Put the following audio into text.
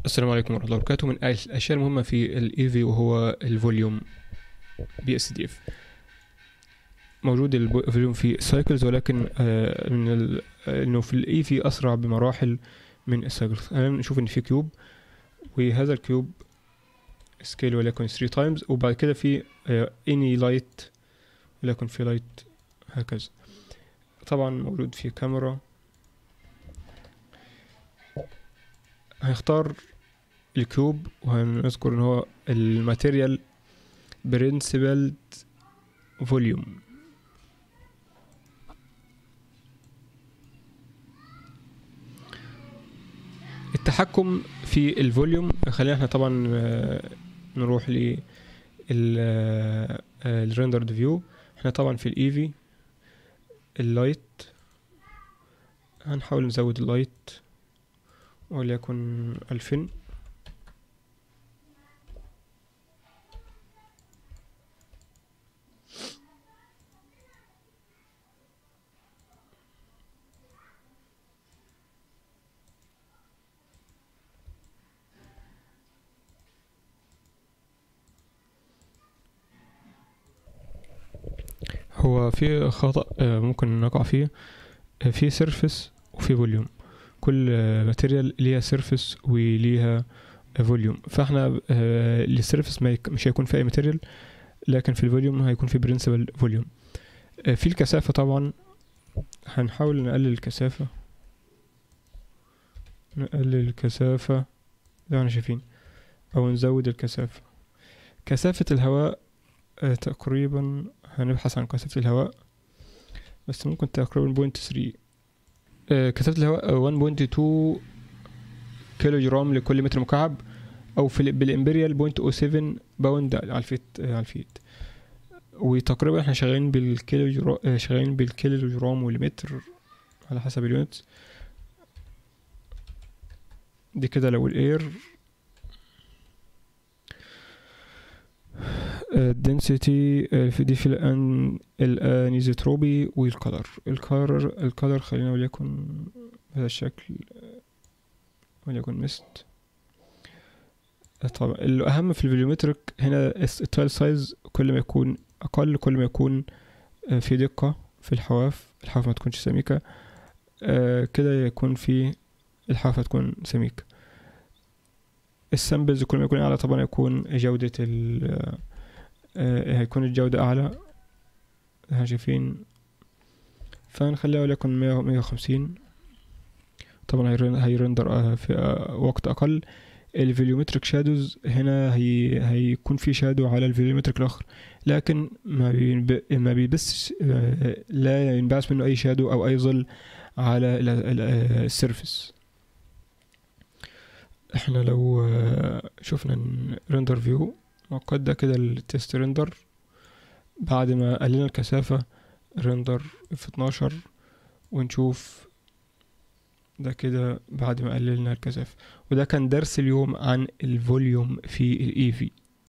السلام عليكم ورحمة الله وبركاته من الأشياء المهمة في الإيفي وهو الفوليوم بي اس دي اف موجود الفوليوم في السايكلز ولكن آه، من ال... انه في الايفي اسرع بمراحل من السايكلز خلينا نشوف ان في كيوب وهذا الكيوب سكيل وليكن 3 تايمز وبعد كده في اني لايت وليكن في لايت هكذا طبعا موجود في كاميرا هنختار الكيوب وهنذكر ان هو الماتيريال برنسبل فوليوم التحكم في الفوليوم خلينا احنا طبعا آه، نروح ل الريندرد فيو احنا طبعا في الايفي اللايت هنحاول نزود اللايت وليكن ألفين هو في خطأ آه، ممكن نقع فيه آه، في سيرفس وفي فوليوم كل ماتيريال ليها سيرفس وليها فوليوم فاحنا آه، السيرفس ما يك- مش هيكون في اي ماتيريال لكن في الفوليوم هيكون في برنسبل فوليوم في الكثافة طبعا هنحاول نقلل الكثافة نقلل الكثافة زي ما احنا شايفين او نزود الكثافة كثافة الهواء آه، تقريبا هنبحث عن كثافة الهواء بس ممكن تقريبا بوينت ثري كثافة الهواء 1.2 كيلو جرام لكل متر مكعب أو في ال- بالإمبريال بوينت أو سيفن باوند على الفيت آه، على الفيت وتقريبا احنا شغالين بالكيلو جرام آه، شغالين بالكيلو جرام والمتر على حسب اليونت دي كده لو الاير الدنسيتي في دي في الان الانيزوتروبي والكلر الكلر الكلر خلينا وليكن بهذا الشكل وليكن مست طبعا الأهم في الفيديومتريك هنا الس- التايل سايز كل ما يكون أقل كل ما يكون آه، في دقة في الحواف الحواف ما تكونش سميكة آه، كده يكون في الحواف تكون سميكة السامبلز كل ما يكون أعلى طبعا يكون جودة ال آه، هيكون الجودة أعلى احنا شايفين فنخليها وليكن مية مية وخمسين طبعا هيرن- هيرندر آه، في آه، وقت أقل الفيديومتريك شادوز هنا هي هيكون في شادو على الفيديومتريك الآخر لكن ما بينب... ما بيبثش آه، لا ينبعث منه أي شادو أو أي ظل على ال- ال- آه، السيرفس احنا لو آه، شفنا ريندر فيو مؤقت ده كده التست ريندر بعد ما قللنا الكثافة ريندر في 12 ونشوف ده كده بعد ما قللنا الكثافة وده كان درس اليوم عن الفوليوم في الايفي